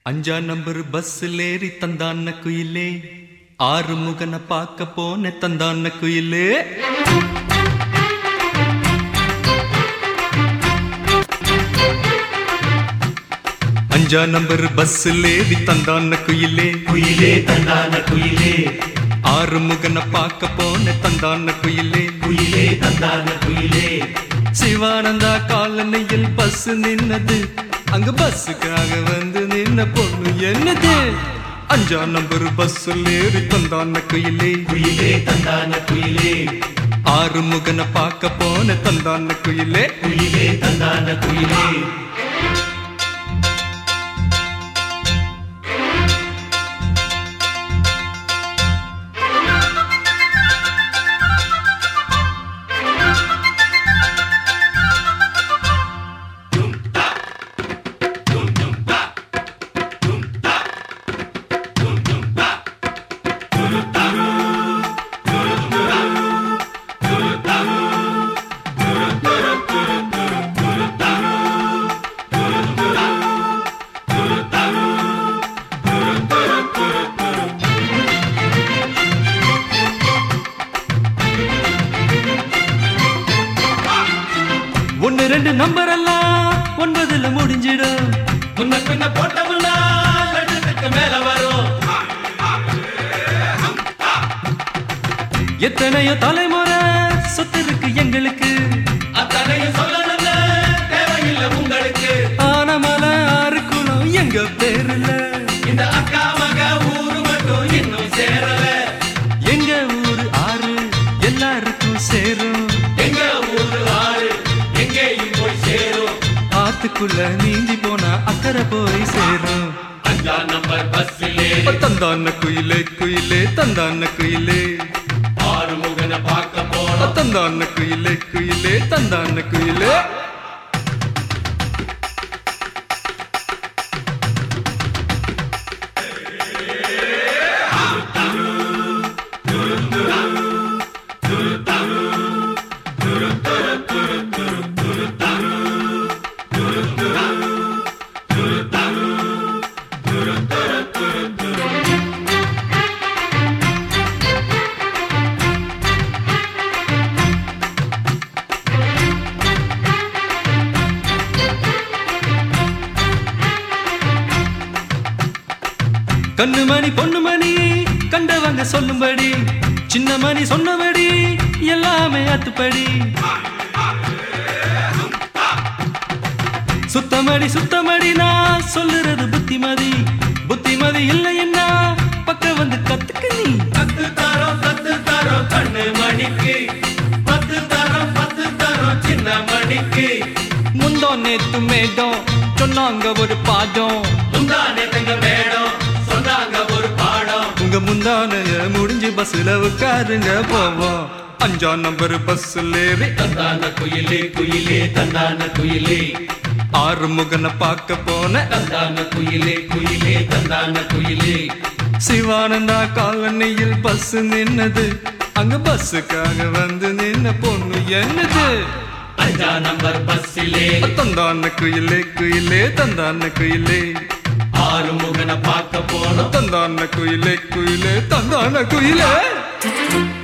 அஞ்சா நம்பர் பஸ்ஸில் ஏறி தந்தான குயிலே ஆறு முகனை பார்க்க போன தந்தான குயிலே அஞ்சா நம்பர் பஸ்ஸில் ஏறி தந்தான குயிலே குயிலே தந்தான குயிலே ஆறு முகனை பார்க்க போன தந்தான குயிலே குயிலே தந்தான குயிலே சிவானந்தா காலனியில் பஸ் நின்னது அங்க பஸ்ஸுக்காக வந்து நின்ன பொண்ணு என்னது அஞ்சா நம்பர் பஸ்ஸில் ஏறி தந்தான குயிலே குயிலே தந்தான குயிலே ஆறு முகனை பார்க்க போன தந்தான குயிலே குயிலே தந்தான குயிலே ஒன்னு ரெண்டு நம்பர் எல்லாம் ஒன்பதுல முடிஞ்சிடும் முன்ன பின்ன போட்டமுன்னா லட்சத்துக்கு மேல வரும் எத்தனையோ தலைமுறை சொத்து இருக்கு எங்களுக்கு அத்தனையும் சொல்லணும்னு தேவையில்லை உங்களுக்கு ஆனமல ஆறு குளம் எங்க பேருல இந்த அக்கா மக ஊரு மட்டும் இன்னும் சேரல எங்க ஊரு ஆறு எல்லாருக்கும் சேரும் எங்க ஊரு ஆறு எங்கேயும் போய் சேரும் ஆத்துக்குள்ள நீந்தி போனா அக்கறை போய் சேரும் அஞ்சா நம்பர் பஸ்ஸிலே தந்தான குயிலே குயிலே தந்தான குயிலே ஆறு முகனை பார்க்க போனோம் தந்தான குயிலே குயிலே தந்தான குயிலே கண்ணு மணி பொண்ணு மணி கண்டவங்க சொல்லும்படி சின்ன மணி சொன்னபடி எல்லாமே அத்துப்படி சுத்தமடி சுத்தமடி நான் சொல்லுறது புத்திமதி புத்திமதி இல்லைன்னா பக்கம் வந்து கத்துக்க நீ பத்து தரோம் பத்து தரோம் கண்ணு மணிக்கு பத்து தரோம் பத்து தரோம் சின்ன மணிக்கு முந்தோ நேத்து மேடம் சொன்னாங்க ஒரு பாடம் முந்தானே தங்க மேடம் சொன்னாங்க ஒரு பாடம் உங்க முந்தானைய முடிஞ்சு பஸ்ல உட்காருங்க போவோம் அஞ்சா நம்பர் பஸ்ல ஏறி தந்தான குயிலே குயிலே தந்தான குயிலே ஆறு முகனை பார்க்க போன தந்தான குயிலே குயிலே தந்தான குயிலே சிவானந்தா காலனியில் பஸ் நின்னது அங்க பஸ்ஸுக்காக வந்து நின்ன பொண்ணு என்னது அஞ்சா நம்பர் பஸ்ஸிலே தந்தான குயிலே குயிலே தந்தான குயிலே ஆறு முகனை பார்க்க போனோம் தந்தான குயிலே குயிலே தந்தான குயிலே